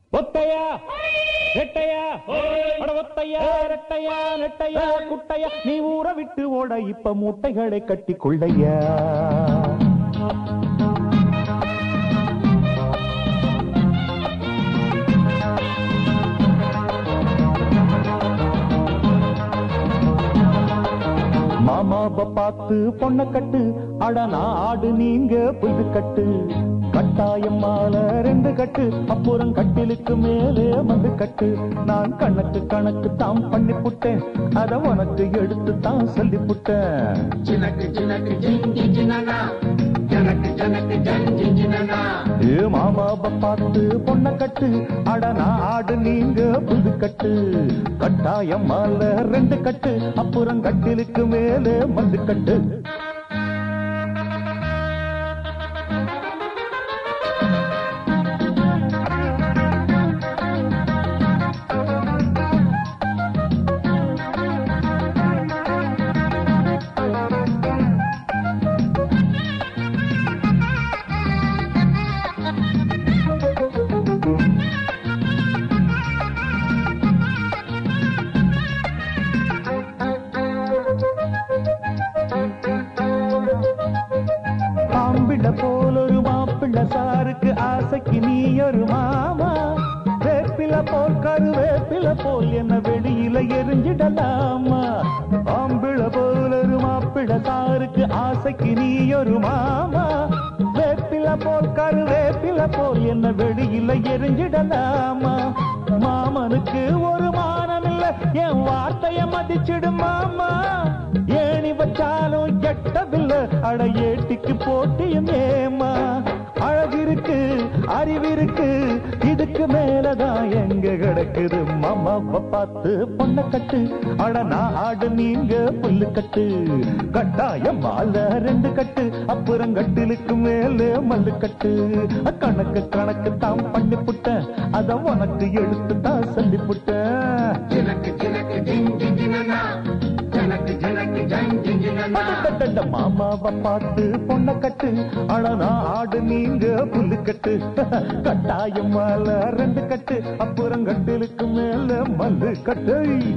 ஒத்தையா ரெட்டையா அட ஒத்தையா ரெட்டையா நெட்டையா குட்டையா நீ ஊற விட்டு ஓட இப்ப மூட்டைகளை கட்டி கொள்ளையா மாமாவ பார்த்து பொண்ண கட்டு அட நாடு நீங்க புது கட்டு கட்டாயம் மாலை ரெண்டு கட்டு அப்புறம் கட்டிலுக்கு மேலே வந்து கட்டு நான் கணக்கு கணக்கு தான் பண்ணி புட்டேன் அத உனக்கு எடுத்து தான் சொல்லி புட்டேன் ஜினக்கு ஜினக்கு ஜிஞ்சி ஜினனா ஜனக்கு ஜனக்கு ஜஞ்சி ஜினனா ஏ மாமாவ பார்த்து பொண்ண கட்டு அட நாடு நீங்க புது கட்டு கட்டாயம் மாலை ரெண்டு கட்டு அப்புறம் கட்டிலுக்கு மேலே வந்து கட்டு ஆம்பிள்ள போல் ஒரு மாப்பிள்ள சாருக்கு ஆசைக்கு நீ ஒரு மாமா வேப்பில போல் கருவேப்பில போல் என்ன வெளியில எரிஞ்சிடலாமா ஆம்பிள போல் ஒரு மாப்பிள்ள சாருக்கு ஆசைக்கு நீ ஒரு மாமா வேப்பில போல் கருவேப்பில போல் என்ன வெளியில எரிஞ்சிடலாமா மாமனுக்கு ஒரு மானம் இல்ல என் வார்த்தைய மதிச்சிடும் மாமா ஏணி வச்சாலும் எட்டதில்ல அட ஏட்டிக்கு போட்டியும் ஏமா அழகிருக்கு அறிவிருக்கு இதுக்கு மேலதான் எங்க கிடக்குது மாமாவை பார்த்து பொண்ண கட்டு அட நாடு நீங்க புல்லு கட்டு கட்டாயம் மாலை ரெண்டு கட்டு அப்புறம் கட்டிலுக்கு மேலே மல்லு கட்டு கணக்கு கணக்கு தான் பண்ணி புட்டேன் அத உனக்கு எடுத்து தான் சொல்லி புட்டேன் ஜினக்கு ஜினக்கு ஜிஞ்சி ஜினனா ஜனக்கு ஜனக்கு ஜஞ்சி ஜினனா அடடடட மாமாவை பார்த்து பொண்ண கட்டு அழனா ஆடு நீங்க புல்லு கட்டு கட்டாயம் மேல ரெண்டு கட்டு அப்புறம் கட்டிலுக்கு மேல மல்லு கட்டு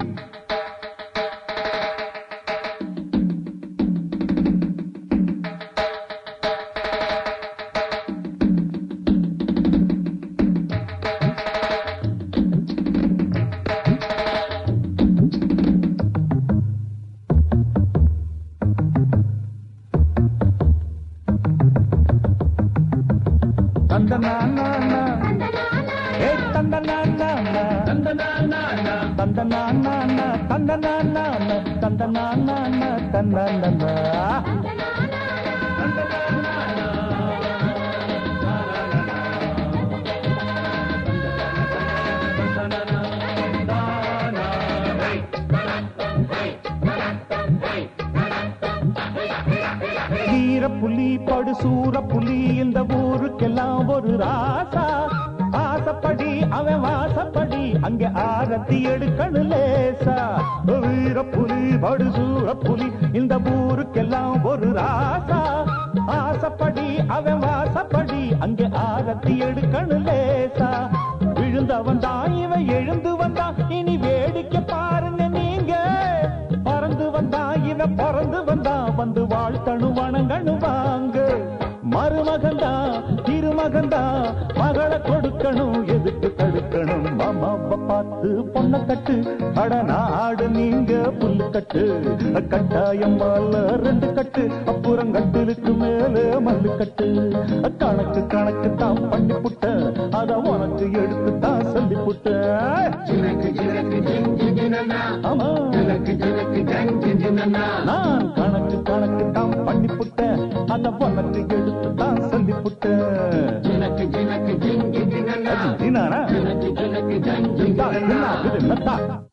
தந்தனானா ஏ தந்தனானா தந்தனானா தந்தனானா தந்தனானா தந்தனானா தந்தனானா வீர புலி படு சூர புலி இந்த ஊருக்கெல்லாம் ஒரு ராசா ஆசப்படி அவன் வாசப்படி அங்க ஆரத்தி எடுக்கணும் லேசா வீர புலி படு சூர புலி இந்த ஊருக்கெல்லாம் ஒரு ராசா ஆசப்படி அவன் வாசப்படி அங்க ஆரத்தி எடுக்கணும் லேசா விழுந்தவன் தான் இவன் எழுந்து வந்தான் இனி வேடிக்கை பாருங்க நீங்க பறந்து வந்தா இவன் பிறந்து வந்தா வந்து வாழ்த்தணு வணங்கணு வாங்க மருமகந்தா திருமகந்தா மகளை கொடுக்கணும் எதுக்கு தடுக்கணும் மாமாவை பார்த்து பொண்ண கட்டு அட நாடு நீங்க புல்லு கட்டு கட்டாயம் மால ரெண்டு கட்டு அப்புறம் கட்டிலுக்கு மேலே மல்லு கட்டு கணக்கு கணக்கு தான் பண்ணி புட்ட அத உனக்கு எடுத்து தான் சொல்லி புட்ட ஜினக்கு ஜினக்கு ஜிஞ்சி ஜினனா ஆமா ஜனக்கு ஜனக்கு ஜஞ்சி ஜினனா நான் கணக்கு கணக்கு தான் பண்ணி புட்டேன் அந்த பொண்ணத்தை எடுத்து தான் சொல்லி புட்டேன் ஜினக்கு ஜினக்கு ஜிஞ்சி ஜினனா நீனானா ஜனக்கு ஜனக்கு ஜஞ்சி தான் ஜினனா என்ன இது என்னத்தா